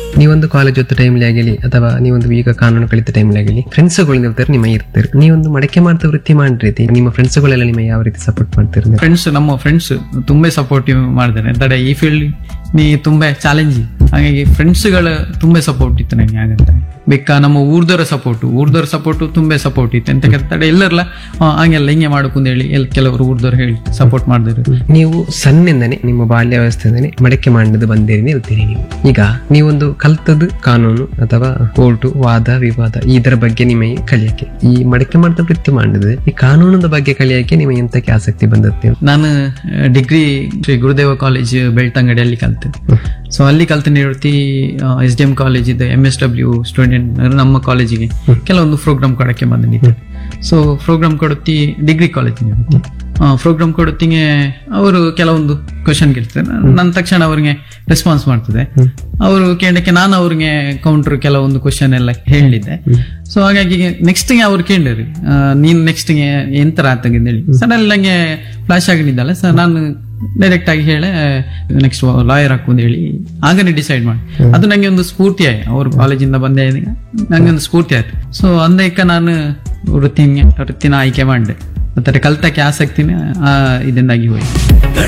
ನೀವೊಂದು ಕಾಲೇಜ್ ಹೊತ್ತ ಟೈಮ್ಲಿ ಆಗಲಿ ಅಥವಾ ನೀವೊಂದು ಈಗ ಕಾನೂನು ಕಲಿತ ಟೈಮ್ಲಿ ಆಗಲಿ ಫ್ರೆಂಡ್ಸ್ಗಳು ಇರ್ತಾರೆ ನಿಮ್ಮ ಇರ್ತಾರೆ ನೀವೊಂದು ಮಡಕೆ ಮಾಡ್ತಾ ವೃತ್ತಿ ಮಾಡಿರಿ ನಿಮ್ಮ ಫ್ರೆಂಡ್ಸ್ಗಳೆಲ್ಲ ನಿಮ್ಮ ಯಾವ ರೀತಿ ಸಪೋರ್ಟ್ ಮಾಡ್ತಾರೆ ಫ್ರೆಂಡ್ಸ್ ನಮ್ಮ ಫ್ರೆಂಡ್ಸ್ ತುಂಬಾ ಸಪೋರ್ಟಿವ್ ಮಾಡಿದ್ದಾರೆ ತಡೆ ಈ ಫೀಲ್ಡ್ ನೀ ತುಂಬಾ ಚಾಲೆಂಜಿಂಗ್ ಹಾಗಾಗಿ ಫ್ರೆಂಡ್ಸ್ಗಳ ತುಂಬಾ ಸಪೋರ್ಟ್ ಇತ್ತು ನನಗೆ ಹಾಗಂತ ಬೇಕಾ ನಮ್ಮ ಊರ್ದವರ ಸಪೋರ್ಟ್ ಊರ್ದವರ ಸಪೋರ್ಟ್ ತುಂಬಾ ಸಪೋರ್ಟ್ ಇತ್ತು ಅಂತ ತಡೆ ಎಲ್ಲರಲ್ಲ ಆ, ಹಂಗೆಲ್ಲ ಹಿಂಗೆ ಮಾಡಕ್ಕಂತ ಹೇಳಿ ಎಲ್ಲ ಕೆಲವರು ಊರ್ದವ್ರು ಹೇಳಿ ಸಪೋರ್ಟ್ ಮಾಡಿದ್ರು ನೀವು ಸಣ್ಣಿಂದನೇ ನಿಮ್ಮ ಬಾಲ್ಯಾವಸ್ಥೆಯಿಂದನೇ ಮಡಕೆ ಮಾಡಿದ್ದು ಬಂದಿರಿ ಇರ್ತೀರಿ ನೀವು ಈಗ ನೀವೊಂದು ಕಲ್ತದ್ದು ಕಾನೂನು ಅಥವಾ ಕೋರ್ಟು ವಾದ ವಿವಾದ ಇದರ ಬಗ್ಗೆ ನಿಮಗೆ ಕಲಿಯಕ್ಕೆ ಈ ಮಡಕೆ ಮಾಡಿದ ವೃತ್ತಿ ಮಾಡಿದ್ರೆ ಈ ಕಾನೂನದ ಬಗ್ಗೆ ಕಲಿಯಕ್ಕೆ ನಿಮಗೆ ಎಂತಕ್ಕೆ ಆಸಕ್ತಿ ಬಂದತ್ತೆ ನಾನು ಡಿಗ್ರಿ ಶ್ರೀ ಗುರುದೇವ ಕಾಲೇಜ್ ಬೆಳ್ತಂಗಡಿಯಲ್ಲಿ ಕಲ್ತೆ ಸೊ ಅಲ್ಲಿ ಕಲ್ತ ನಿವೃತ್ತಿ ಎಸ್ ಡಿ ಎಂ ಕಾಲೇಜ್ ಇದೆ ಎಂ ಎಸ್ ಡಬ್ಲ್ಯೂ ಸ್ಟೂಡೆಂಟ್ ನಮ್ಮ ಕಾಲೇಜಿಗೆ ಕೆಲವೊಂದು ಪ್ರೋಗ್ರಾಮ್ ಕೊಡಕ್ಕೆ ಬಂದು ನಿಂತೆ ಸೊ ಪ್ರೋಗ್ರಾಮ್ ಕೊಡುತ್ತಿ ಡಿಗ್ರಿ ಕಾಲೇಜ್ ನಿವೃತ್ತಿ ಪ್ರೋಗ್ರಾಮ್ ಕೊಡುತ್ತಿಗೆ ಅವರು ಕೆಲವೊಂದು ಕ್ವಶನ್ ಕೇಳ್ತಾರೆ ನನ್ನ ತಕ್ಷಣ ಅವ್ರಿಗೆ ರೆಸ್ಪಾನ್ಸ್ ಮಾಡ್ತದೆ ಅವರು ಕೇಳಕ್ಕೆ ನಾನು ಅವ್ರಿಗೆ ಕೌಂಟರ್ ಕೆಲವೊಂದು ಕ್ವಶನ್ ಎಲ್ಲ ಹೇಳಿದ್ದೆ ಸೊ ಹಾಗಾಗಿ ನೆಕ್ಸ್ಟ್ ಗೆ ಅವ್ರು ಕೇಳಿರಿ ನೀನ್ ನೆಕ್ಸ್ಟ್ ಗೆ ಎಂತರ ಆತಂದೇಳಿ ಸಡನ್ ನಂಗೆ ಫ್ಲಾಶ್ ಆಗಿದ್ದಲ್ಲ ಸರ್ ನಾನು ಡೈರೆಕ್ಟ್ ಆಗಿ ಹೇಳೆ ನೆಕ್ಸ್ಟ್ ಲಾಯರ್ ಹಾಕುಂತ ಹೇಳಿ ಆಗನೇ ಡಿಸೈಡ್ ಮಾಡಿ ಅದು ನಂಗೆ ಒಂದು ಸ್ಫೂರ್ತಿ ಆಯ್ತು ಅವ್ರ ಕಾಲೇಜಿಂದ ಬಂದೆ ನಂಗೆ ಒಂದು ಸ್ಫೂರ್ತಿ ಆಯ್ತು ಸೊ ಅಂದಕ್ಕೆ ನಾನು ವೃತ್ತಿ ವೃತ್ತಿನ ಆಯ್ಕೆ ಮಾಡಿದೆ ಮತ್ತೆ ಕಲ್ತಕ್ಕೆ ಆಸಕ್ತಿನ ಆ ಇದರಿಂದಾಗಿ ಹೋಯ್ತು